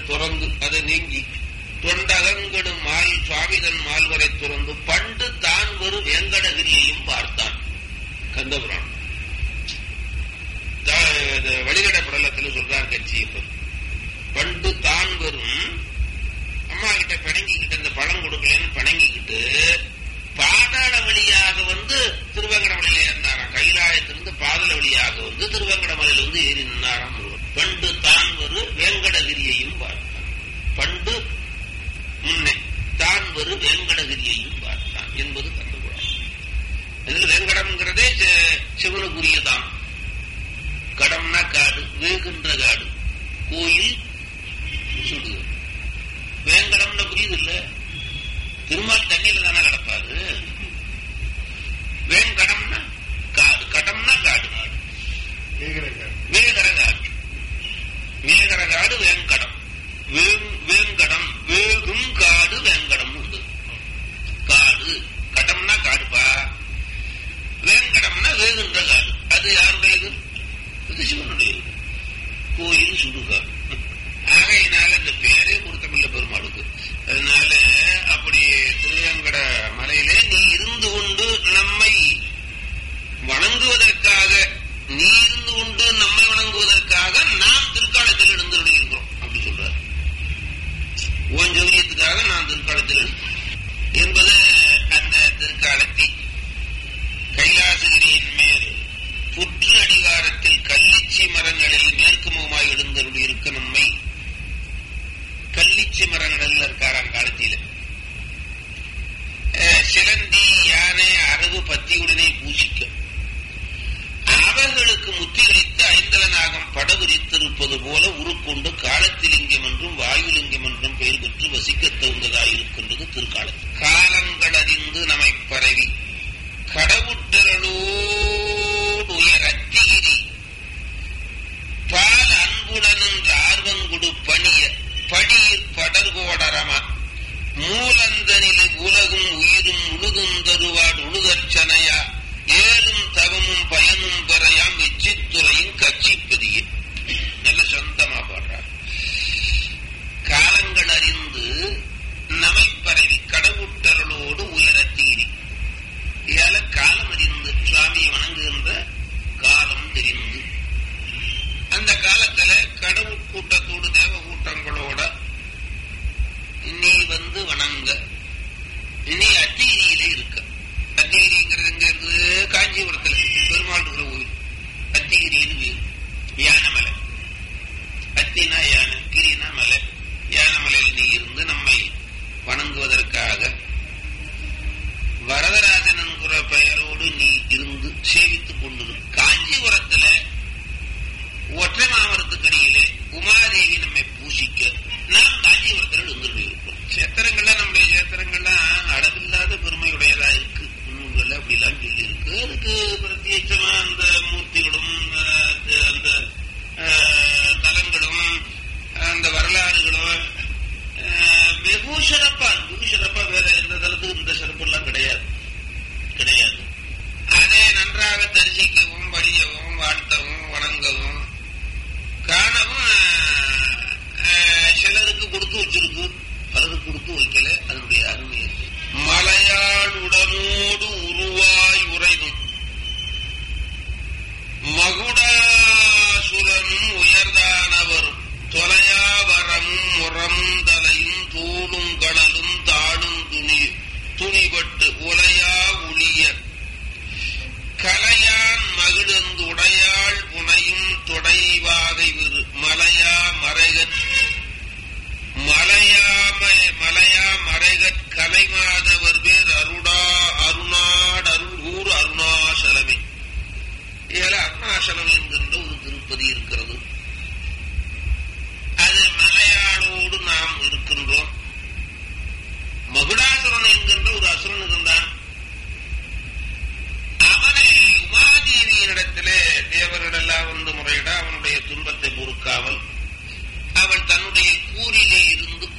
துறந்து அதை நீங்கி தொண்டகங்கடும் மால் சுவாமிதன் மால்வரை துறந்து பண்டு தான் ஒரு வேங்கடகிரியையும் பார்த்தான் கந்தபுராணம் வழிகட பிரலத்தில் சொல்றார் கட்சியப்பர் பண்டு தான் வரும் அம்மா கிட்ட பிணங்கிக்கிட்டு இந்த பழம் கொடுக்கலன்னு பிணங்கிக்கிட்டு பாதாள வழியாக வந்து திருவேங்கடமலையில ஏறினாராம் கைலாயத்திலிருந்து பாதாள வழியாக வந்து திருவேங்கடமலையில வந்து ஏறி நின்னாராம் முருகன் பண்டு தான் ஒரு வேங்கடகிரியையும் பார்த்தான் பண்டு முன்னே தான் ஒரு வேங்கடகிரியையும் பார்த்தான் என்பது கண்டுகொள்ளாம் இதில் வேங்கடம்ங்கிறதே சிவனுக்குரியதான் கடம்னா காடு வேகின்ற காடு கோயில் சுடு வேங்கடம்னு புரியுது இல்ல திருமால் தண்ணியில தானே கிடப்பாரு வேங்கடம்னா காடு கடம்னா காடு வேகர காடு வேகர காடு வேங்கடம் வேங்கடம் வேகும் காடு வேங்கடம் உண்டு காடு கடம்னா காடுப்பா வேங்கடம்னா வேகுன்ற காடு அது யாருடையது இது சிவனுடையது கோயில் சுடுகாடு ஆகையினால அந்த பேரே கொடுத்தமில்ல பெருமாளுக்கு அதனால அப்படி திருவேங்கட மலையிலே நீ இருந்து கொண்டு நம்மை வணங்குவதற்காக நீ இருந்து கொண்டு நம்மை வணங்குவதற்காக நாம் திருக்காலத்தில் எழுந்து இருக்கிறோம் அப்படி சொல்றார் உன் ஜோதியத்துக்காக நான் திருக்காலத்தில் என்பது அந்த திருக்காலத்தை கைலாசகிரியின் மேல் புற்று அடிவாரத்தில் கல்லிச்சி மரங்களில் மேற்கு முகமாய் எழுந்தருள் இருக்க நம்மை கல்லிச்சி மரங்கள் இருக்காராம் காலத்தில சிலந்தி யானை அரவு பத்தியுடனே பூசிக்க அவர்களுக்கு முத்திகளித்து ஐந்தலனாகம் படவிரித்திருப்பது போல உருக்கொண்டு காலத்திலிங்கம் என்றும் வாயுலிங்கம் என்றும் பெயர் பெற்று வசிக்க தகுந்ததாய் இருக்கின்றது திருக்காலம் காலங்கள் அறிந்து நம்மை பரவி கடவுட்டரலோடு உயர் அத்திகிரி பால் அன்புடன் என்று ஆர்வங்குடு பணிய படியிற் படர்கோடரமா மூலந்தனில் உலகும் உயிரும் உழுதும் தருவாடு உழுதற்சனையா ஏழும் தவமும் பயனும் பெறையாம் எச்சித்துறையும் கட்சிப்பதியே நல்ல சொந்தமா பாடுறார் காலங்கள் அறிந்து நமை பரவி கடவுட்டரலோடு உயரத்தீரி இதால காலம் அறிந்து சுவாமியை வணங்குகின்ற காலம் தெரிந்து அந்த காலத்துல கடவுள் கூட்டத்தோடு தேவ கூட்டங்களோட நீ வந்து வணங்க நீ அத்திகிரியில இருக்க அத்திகிரிங்கிறது எங்க இருக்குது காஞ்சிபுரத்துல பெருமாள் இருக்கிற கோயில் அத்திகிரின்னு வீடு யானமலை அத்தினா யானை கிரினா மலை யானமலையில் நீ இருந்து நம்மை வணங்குவதற்காக வரதராஜன் என்கிற பெயரோடு நீ இருந்து சேவித்துக் கொண்டிரு காஞ்சிபுரத்துல ஒற்றை மாமரத்துக்கடியிலே உமாதேவி நம்மை பூசிக்க நாம் காஞ்சிபுரத்தில் இருந்துட்டு இருப்போம் சேத்திரங்கள்லாம் நம்முடைய சேத்திரங்கள்லாம் அளவில்லாத பெருமையுடையதா இருக்கு நூல்கள் அப்படிலாம் சொல்லி இருக்கு அதுக்கு பிரத்யேகமா அந்த மூர்த்திகளும் அந்த தலங்களும் அந்த வரலாறுகளும் வெகு சிறப்பா வெகு சிறப்பா வேற எந்த தளத்துக்கும் இந்த சிறப்பு எல்லாம் கிடையாது கிடையாது அதை நன்றாக தரிசிக்கவும் படிக்கவும் வாழ்த்தவும் வணங்கவும் காணவும் சிலருக்கு கொடுத்து வச்சிருக்கு பலருக்கு கொடுத்து வைக்கல அதனுடைய அருமை மலையாள் உடனோடு உருவாய் உறைதும் மகுடாசுரனும் உயர்தானவரும் தொலையாவரமும் முறமும் தலையும் தூளும் கடலும் தாடும் துணி துணிபட்டு உலையா உளிய கலையான் மகிழ்ந்து உடையாள் புனையும் தொடைவாதை விரு மலையா மறைகற் மலையாம மலையா மறைகற் கலைமாதவர் வேறு